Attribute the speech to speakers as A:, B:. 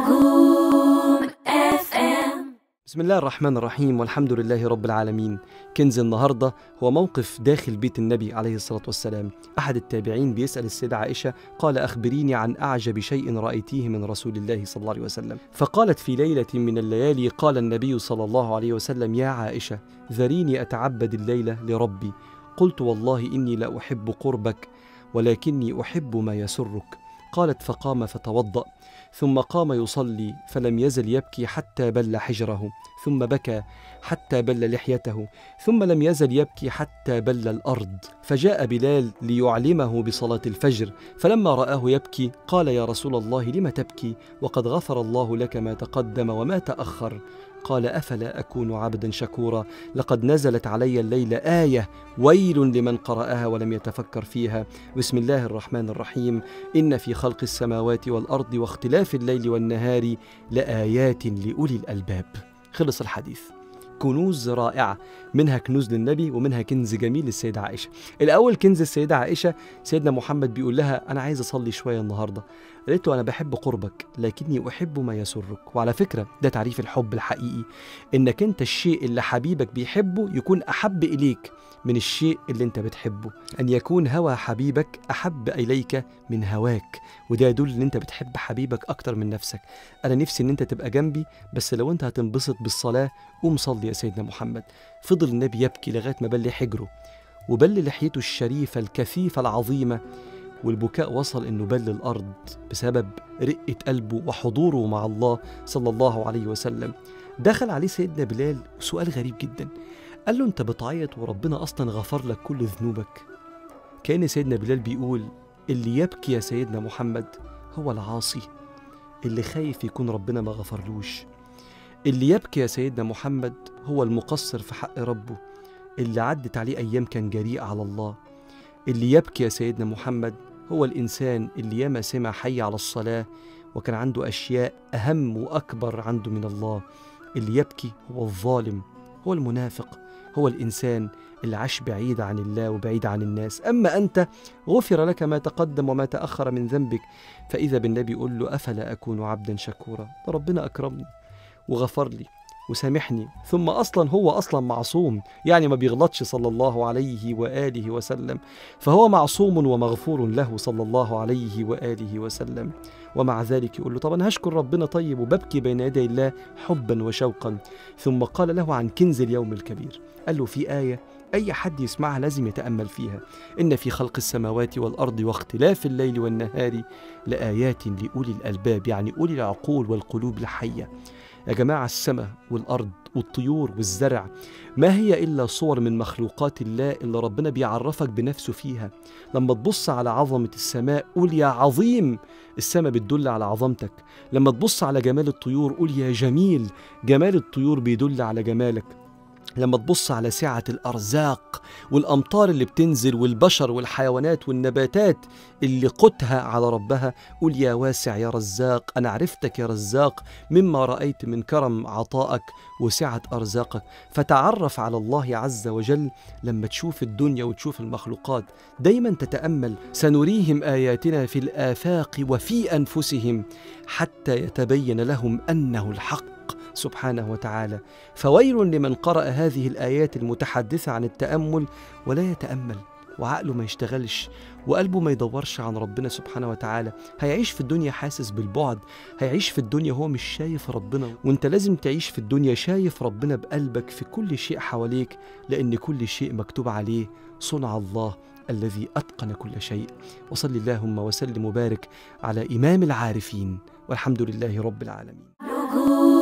A: نجوم اف ام
B: بسم الله الرحمن الرحيم والحمد لله رب العالمين كنز النهاردة هو موقف داخل بيت النبي عليه الصلاة والسلام أحد التابعين بيسأل السيدة عائشة قال أخبريني عن أعجب شيء رأيتيه من رسول الله صلى الله عليه وسلم فقالت في ليلة من الليالي قال النبي صلى الله عليه وسلم يا عائشة ذريني أتعبد الليلة لربي قلت والله إني لا أحب قربك ولكني أحب ما يسرك قالت فقام فتوضأ ثم قام يصلي فلم يزل يبكي حتى بل حجره ثم بكى حتى بل لحيته ثم لم يزل يبكي حتى بل الارض فجاء بلال ليعلمه بصلاه الفجر فلما راه يبكي قال يا رسول الله لم تبكي وقد غفر الله لك ما تقدم وما تاخر قال افلا اكون عبدا شكورا لقد نزلت علي الليل ايه ويل لمن قراها ولم يتفكر فيها بسم الله الرحمن الرحيم ان في خلق السماوات والارض واختلاف الليل والنهار لايات لاولي الالباب خلص الحديث كنوز رائعة منها كنوز للنبي ومنها كنز جميل للسيدة عائشة الأول كنز السيدة عائشة سيدنا محمد بيقول لها أنا عايز أصلي شوية النهاردة قالت له أنا بحب قربك لكني أحب ما يسرك وعلى فكرة ده تعريف الحب الحقيقي إنك أنت الشيء اللي حبيبك بيحبه يكون أحب إليك من الشيء اللي أنت بتحبه أن يكون هوى حبيبك أحب إليك من هواك وده يدل إن أنت بتحب حبيبك أكتر من نفسك أنا نفسي إن أنت تبقى جنبي بس لو أنت هتنبسط بالصلاة قوم صلي يا سيدنا محمد فضل النبي يبكي لغاية ما بل حجره وبل لحيته الشريفة الكثيفة العظيمة والبكاء وصل انه بل الارض بسبب رقه قلبه وحضوره مع الله صلى الله عليه وسلم دخل عليه سيدنا بلال سؤال غريب جدا قال له انت بتعيط وربنا اصلا غفر لك كل ذنوبك كان سيدنا بلال بيقول اللي يبكي يا سيدنا محمد هو العاصي اللي خايف يكون ربنا ما غفرلوش اللي يبكي يا سيدنا محمد هو المقصر في حق ربه اللي عدت عليه ايام كان جريء على الله اللي يبكي يا سيدنا محمد هو الإنسان اللي ياما سمع حي على الصلاة وكان عنده أشياء أهم وأكبر عنده من الله اللي يبكي هو الظالم هو المنافق هو الإنسان اللي عاش بعيد عن الله وبعيد عن الناس أما أنت غفر لك ما تقدم وما تأخر من ذنبك فإذا بالنبي يقول له أفلا أكون عبدا شكورا ده ربنا أكرمني وغفر لي وسامحني ثم اصلا هو اصلا معصوم يعني ما بيغلطش صلى الله عليه واله وسلم فهو معصوم ومغفور له صلى الله عليه واله وسلم ومع ذلك يقول له طب انا هشكر ربنا طيب وببكي بين يدي الله حبا وشوقا ثم قال له عن كنز اليوم الكبير قال له في ايه أي حد يسمعها لازم يتأمل فيها إن في خلق السماوات والأرض واختلاف الليل والنهار لآيات لأولي الألباب يعني أولي العقول والقلوب الحية يا جماعة السماء والأرض والطيور والزرع ما هي إلا صور من مخلوقات الله اللي ربنا بيعرفك بنفسه فيها لما تبص على عظمة السماء قول يا عظيم السماء بتدل على عظمتك لما تبص على جمال الطيور قول يا جميل جمال الطيور بيدل على جمالك لما تبص على سعة الأرزاق والأمطار اللي بتنزل والبشر والحيوانات والنباتات اللي قتها على ربها قول يا واسع يا رزاق أنا عرفتك يا رزاق مما رأيت من كرم عطائك وسعة أرزاقك فتعرف على الله عز وجل لما تشوف الدنيا وتشوف المخلوقات دايما تتأمل سنريهم آياتنا في الآفاق وفي أنفسهم حتى يتبين لهم أنه الحق سبحانه وتعالى فويل لمن قرأ هذه الآيات المتحدثة عن التأمل ولا يتأمل وعقله ما يشتغلش وقلبه ما يدورش عن ربنا سبحانه وتعالى هيعيش في الدنيا حاسس بالبعد هيعيش في الدنيا هو مش شايف ربنا وانت لازم تعيش في الدنيا شايف ربنا بقلبك في كل شيء حواليك لأن كل شيء مكتوب عليه صنع الله الذي أتقن كل شيء وصل اللهم وسلم وبارك على إمام العارفين والحمد لله رب العالمين
A: نجوم